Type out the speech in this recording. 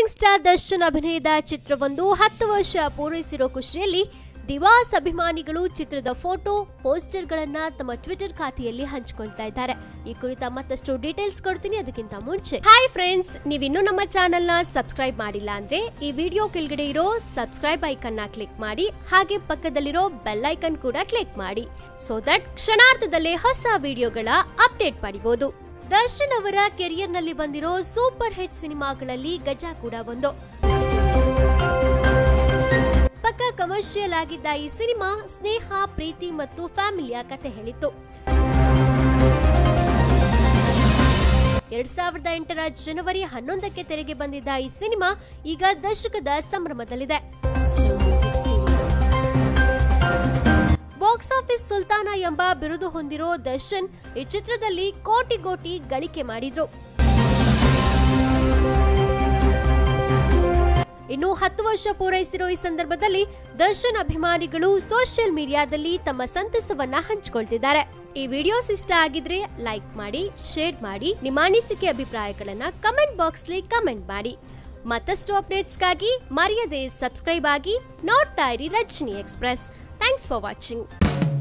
rocking star Darshan ಅಭಿನಯದ ಚಿತ್ರವೊಂದು ಹತ್ತು ವರ್ಷ ಪೂರೈಸಿರೋ ಖುಷಿಯಲ್ಲಿ ದಿವಾಸ್ ಅಭಿಮಾನಿಗಳು ಚಿತ್ರದ ಫೋಟೋ ಪೋಸ್ಟರ್ಗಳನ್ನ ತಮ್ಮ ಟ್ವಿಟರ್ ಖಾತೆಯಲ್ಲಿ ಹಂಚಿಕೊಳ್ತಾ ಇದ್ದಾರೆ ಈ ಕುರಿತ ಮತ್ತಷ್ಟು ಡೀಟೇಲ್ಸ್ ಕೊಡ್ತೀನಿ ಅದಕ್ಕಿಂತ ಮುಂಚೆ ಹಾಯ್ ಫ್ರೆಂಡ್ಸ್ ನೀವಿನ್ನೂ ನಮ್ಮ ಚಾನೆಲ್ ನ ಸಬ್ಸ್ಕ್ರೈಬ್ ಮಾಡಿಲ್ಲ ಅಂದ್ರೆ ಈ ವಿಡಿಯೋ ಕೆಳಗಡೆ ಇರೋ ಸಬ್ಸ್ಕ್ರೈಬ್ ಐಕನ್ ನ ಕ್ಲಿಕ್ ಮಾಡಿ ಹಾಗೆ ಪಕ್ಕದಲ್ಲಿರೋ ಬೆಲ್ ಐಕನ್ ಕೂಡ ಕ್ಲಿಕ್ ಮಾಡಿ ಸೊ ದಟ್ ಕ್ಷಣಾರ್ಧದಲ್ಲೇ ಹೊಸ ವಿಡಿಯೋಗಳ ಅಪ್ಡೇಟ್ ಪಡಿಬಹುದು ದರ್ಶನ್ ಅವರ ಕೆರಿಯರ್ ನಲ್ಲಿ ಬಂದಿರೋ ಸೂಪರ್ ಹಿಟ್ ಸಿನಿಮಾಗಳಲ್ಲಿ ಗಜ ಕೂಡ ಒಂದು ಪಕ್ಕ ಕಮರ್ಷಿಯಲ್ ಆಗಿದ್ದ ಈ ಸಿನಿಮಾ ಸ್ನೇಹ ಪ್ರೀತಿ ಮತ್ತು ಫ್ಯಾಮಿಲಿಯ ಕತೆ ಹೇಳಿತ್ತು ಎರಡ್ ಸಾವಿರದ ಎಂಟರ ಜನವರಿ ಹನ್ನೊಂದಕ್ಕೆ ತೆರೆಗೆ ಬಂದಿದ್ದ ಈ ಸಿನಿಮಾ ಈಗ ದಶಕದ ಸಂಭ್ರಮದಲ್ಲಿದೆ ಬಾಕ್ಸ್ ಆಫೀಸ್ ಸುಲ್ತಾನ ಎಂಬ ಬಿರುದು ಹೊಂದಿರೋ ದರ್ಶನ್ ಈ ಚಿತ್ರದಲ್ಲಿ ಕೋಟಿ ಕೋಟಿ ಗಳಿಕೆ ಮಾಡಿದ್ರು ಇನ್ನು ಹತ್ತು ವರ್ಷ ಪೂರೈಸಿರೋ ಈ ಸಂದರ್ಭದಲ್ಲಿ ದರ್ಶನ್ ಅಭಿಮಾನಿಗಳು ಸೋಷಿಯಲ್ ಮೀಡಿಯಾದಲ್ಲಿ ತಮ್ಮ ಸಂತಸವನ್ನ ಹಂಚಿಕೊಳ್ತಿದ್ದಾರೆ ಈ ವಿಡಿಯೋಸ್ ಇಷ್ಟ ಆಗಿದ್ರೆ ಲೈಕ್ ಮಾಡಿ ಶೇರ್ ಮಾಡಿ ನಿಮ್ಮ ಅನಿಸಿಕೆ ಅಭಿಪ್ರಾಯಗಳನ್ನ ಕಮೆಂಟ್ ಬಾಕ್ಸ್ಲಿ ಕಮೆಂಟ್ ಮಾಡಿ ಮತ್ತಷ್ಟು ಅಪ್ಡೇಟ್ಸ್ಗಾಗಿ ಮರೆಯದೆ ಸಬ್ಸ್ಕ್ರೈಬ್ ಆಗಿ ನೋಡ್ತಾ ಇರಿ Rajani express thanks for watching